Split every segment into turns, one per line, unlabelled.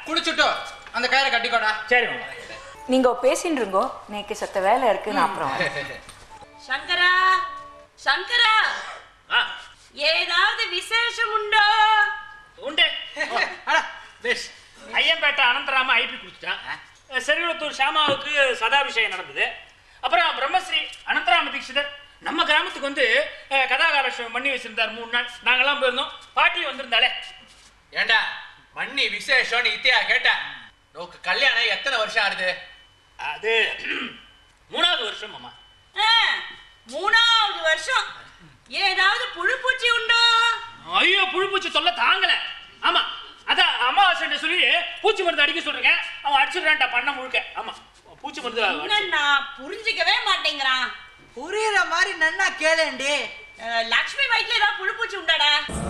குளிச்சுட்டோ அந்த கயிறை கட்டிக்கோடா
சரி மாமா
நீங்க பேசிட்டு இருங்கோ நேக்கு சத்த வேலை இருக்கு நான் அப்புறம் வரேன்.
சங்கரா சங்கரா
ஆ
ஏதாவது விசேஷம் உண்டோ
உண்டு
அட பேஷ்
ஐயம்பேட்டை அனந்தராம ஐபி கொடுத்துட்டான் செருகுளத்தூர் ஷாமாவுக்கு சதாபிஷேகம் நடந்தது அப்புறம் பிரம்மஸ்ரீ அனந்தராம தீட்சிதர் நம்ம கிராமத்துக்கு வந்து அஹ், கதாகாலட்சம் பண்ணி வச்சிருந்தார் மூணு நாள் நாங்கெல்லாம் போயிருந்தோம் பாட்டி வந்திருந்தாலே
ஏண்டா மண்ணி விசேஷம்னு இத்தியா கேட்ட நோக்கு கல்யாணம் எத்தனை வருஷம் ஆகுது
அது மூணாவது வருஷம் மாமா
ஆ, மூணாவது வருஷம் ஏதாவது புழுப்பூச்சி உண்டோ
ஐயோ புழு பூச்சி தொல்லை தாங்கல ஆமா அதான் அமாவாசை சொல்லி பூச்சி மருந்து அடிக்க சொல்றேன் அவன் அடிச்சிடுறான்டா பண்ண முழுக்க ஆமா பூச்சி மருந்து அடிச்சு-
என்னன்னா புரிஞ்சுக்கவே மாட்டேங்கிறான்
புரியுற மாதிரி நன்னா கேளேண்டி
அஹ், லக்ஷ்மி வயிற்றுல ஏதாவது புழுப்பூச்சி உண்டாடா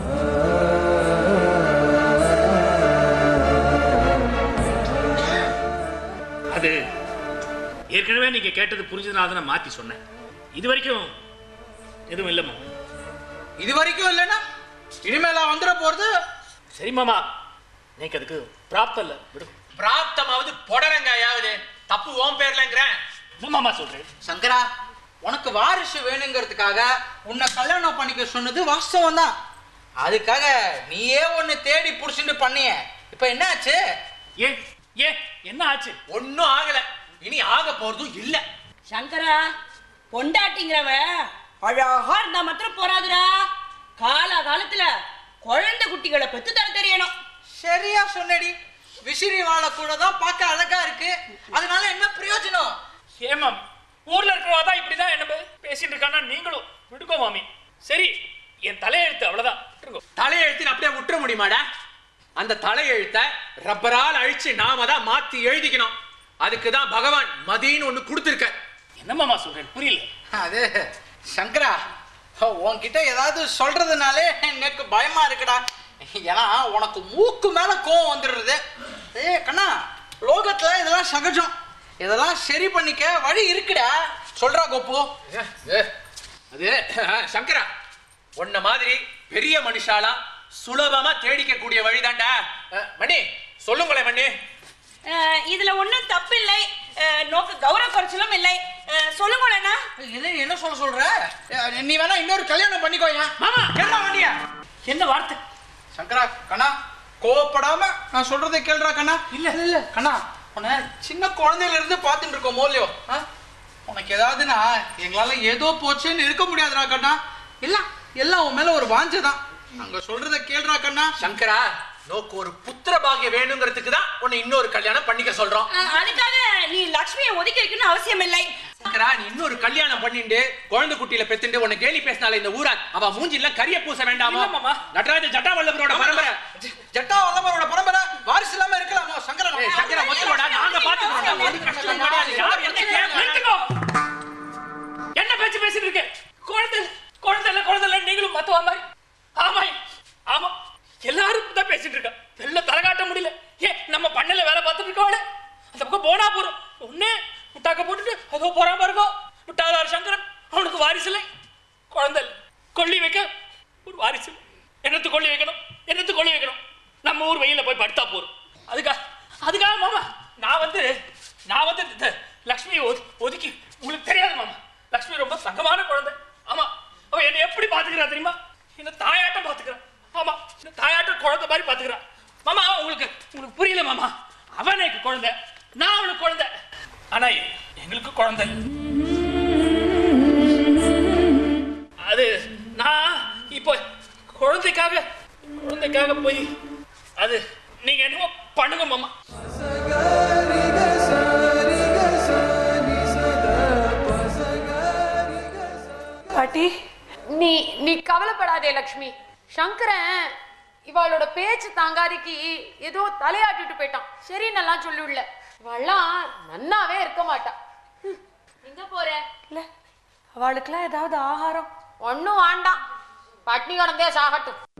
அது ஏற்கனவே நீங்க கேட்டது புரிஞ்சதுனால தான் நான் மாத்தி சொன்னேன் இது வரைக்கும் எதுவும் இல்லை மாமா
இது வரைக்கும் இல்லைன்னா இனிமேலா வந்துட போறது
சரி மாமா எனக்கு அதுக்கு பிராப்தம் இல்லை விடு
பிராப்தமாவது பொடரங்காயாவது தப்பு ஓம் பேர்லங்கிறேன்
என்ன மாமா சொல்றேன்
சங்கரா உனக்கு வாரிசு வேணுங்கிறதுக்காக உன்னை கல்யாணம் பண்ணிக்க சொன்னது வாஸ்தவம் தான் அதுக்காக நீயே ஒன்னு தேடி புடிச்சுட்டு பண்ணிய இப்ப என்னாச்சு
ஏன் ஏன் என்ன ஆச்சு
ஒன்னும் ஆகல இனி ஆக போறதும் இல்ல
சங்கரா பொண்டாட்டிங்கிறவ அழகா இருந்தா மாத்திரம் போறாதுடா கால காலத்துல குழந்தை குட்டிகளை பெத்து தர தெரியணும்
சரியா சொன்னடி விசிறி வாழை கூட தான் பார்க்க அழகா இருக்கு அதனால என்ன பிரயோஜனம்
ஏன் மாமி ஊர்ல இருக்கிறவா தான் இப்படிதான் என்ன பே- பேசிட்டு இருக்கானா நீங்களும் விடுக்கோ மாமி சரி என் தலையெழுத்து அவ்வளவுதான் விட்டுருங்கோ
தலையெழுத்தின் அப்படியே விட்டுற முடியுமாடா அந்த தலையெழுத்த ரப்பரால் அழிச்சு நாம தான் மாத்தி எழுதிக்கணும் அதுக்கு தான் பகவான் மதின்னு ஒண்ணு கொடுத்துருக்க
என்ன மாமா சொல்றேன் புரியல
அது சங்கரா உன்கிட்ட ஏதாவது சொல்றதுனாலே எனக்கு பயமா இருக்குடா ஏன்னா உனக்கு மூக்கு மேல கோவம் வந்துடுறது ஏ கண்ணா லோகத்துல இதெல்லாம் சகஜம் இதெல்லாம் சரி பண்ணிக்க வழி இருக்குடா சொல்றா கோப்பு
அது சங்கரா உன்ன மாதிரி பெரிய மனுஷாலாம் சுலபமா தேடிக்க கூடிய வழிதான்டா அஹ், மணி சொல்லுங்களேன் மணி
அஹ், இதுல ஒண்ணும் தப்பு இல்லை அஹ், நோக்கு கௌரவ குறைச்சலும் இல்லை அஹ், சொல்லுங்களேண்ணா
என்ன என்ன சொல்ல சொல்ற ஏ, நீ வேணா இன்னொரு கல்யாணம் பண்ணிக்கோயா
மாமா
கேள்றா வண்டியா
என்ன வார்த்தை
சங்கரா கண்ணா கோவப்படாம நான் சொல்றதை கேள்றா கண்ணா இல்ல இல்ல கண்ணா உன்னை சின்ன குழந்தையில இருந்து பார்த்துட்டு இருக்கோம் மோலியோ ஆ? உனக்கு ஏதாவதுன்னா எங்களால ஏதோ போச்சுன்னு இருக்க முடியாதுடா கண்ணா இல்ல எல்லாம் உன் மேல ஒரு வாஞ்சை தான் அங்க சொல்றதை கேள்றா கண்ணா
சங்கரா நோக்கு ஒரு புத்திர பாக்கியம் வேணுங்கிறதுக்கு தான் உன்னை இன்னொரு கல்யாணம் பண்ணிக்க சொல்றோம்
அஹ், அதுக்காக நீ லக்ஷ்மியை ஒதுக்கி வைக்கணும்னு அவசியம் இல்லை
சங்கரா நீ இன்னொரு கல்யாணம் பண்ணிட்டு குழந்தை குட்டியில பெத்துண்டு உன்னை கேலி பேசினால இந்த ஊரா அவ மூஞ்சில கரிய பூச வேண்டாமா
இல்ல மாமா.
நடராஜ ஜட்டாவல்லவரோட பரம்பரை
ஜட்டா வல்லவரோட பரம்பரை வாரிசு இல்லாம இருக்கலாமா சங்கரா
ஏய், சங்கரா ஒத்துக்கோடா நாங்க பாத்துக்கிறோம் ஒரு கஷ்டம் கிடையாது யார் என்ன கேட்கல
நிறுத்துக்கோ. என்ன பேச்சு பேசிட்டு இருக்கு குழந்தை இல்ல, குழந்தை இல்ல குழந்தை இல்ல நீங்களும் மத்தவா மாதிரி ஆமா ஆமா எல்லாரும் தான் பேசிட்டு இருக்கா வெளில தலை காட்ட முடியல ஏன் நம்ம பண்ணல வேலை பார்த்துட்டு இருக்கோம் அந்த பக்கம் போனா போறோம் ஒண்ணு முட்டாக்க போட்டுட்டு அதோ போறான் பாருங்க முட்டாதார் சங்கரன் அவனுக்கு வாரிசு இல்லை குழந்தை இல்லை கொல்லி வைக்க ஒரு வாரிசு இல்லை. என்னத்து கொல்லி வைக்கணும் என்னத்து கொல்லி வைக்கணும் நம்ம ஊர் வெயில போய் படுத்தா போறோம் அதுக்காக அதுக்காக மாமா நான் வந்து நான் வந்து இந்த லக்ஷ்மியை ஒது- ஒதுக்கி உங்களுக்கு தெரியாது மாமா லக்ஷ்மி ரொம்ப தங்கமான குழந்தை ஆமா அவ என்னை எப்படி பாத்துக்கிறா தெரியுமா என்ன தாயாட்டம் பாத்துக்கிறா ஆமா என்ன தாயாட்டம் குழந்தை மாதிரி பாத்துக்கிறா மாமா உங்களுக்கு உங்களுக்கு புரியல மாமா அவன் எனக்கு குழந்தை நான் அவனுக்கு குழந்தை ஆனா எங்களுக்கு குழந்தை இல்லை. அது நான் இப்போ குழந்தைக்காக குழந்தைக்காக போய் அது நீங்க என்னமோ பண்ணுங்க மாமா
பாட்டி
நீ நீ கவலைப்படாதே லக்ஷ்மி சங்கரன் இவளோட பேச்சு தாங்காதிக்கு ஏதோ தலையாட்டிட்டு போயிட்டான் சரின்னெல்லாம் சொல்லுள்ள இவெல்லாம் நன்னாவே இருக்க மாட்டா ஹம், எங்க போற
இல்ல அவளுக்கெல்லாம் ஏதாவது ஆகாரம்
ஒன்னும் வேண்டாம் பட்னி கிடந்தே சாகட்டும்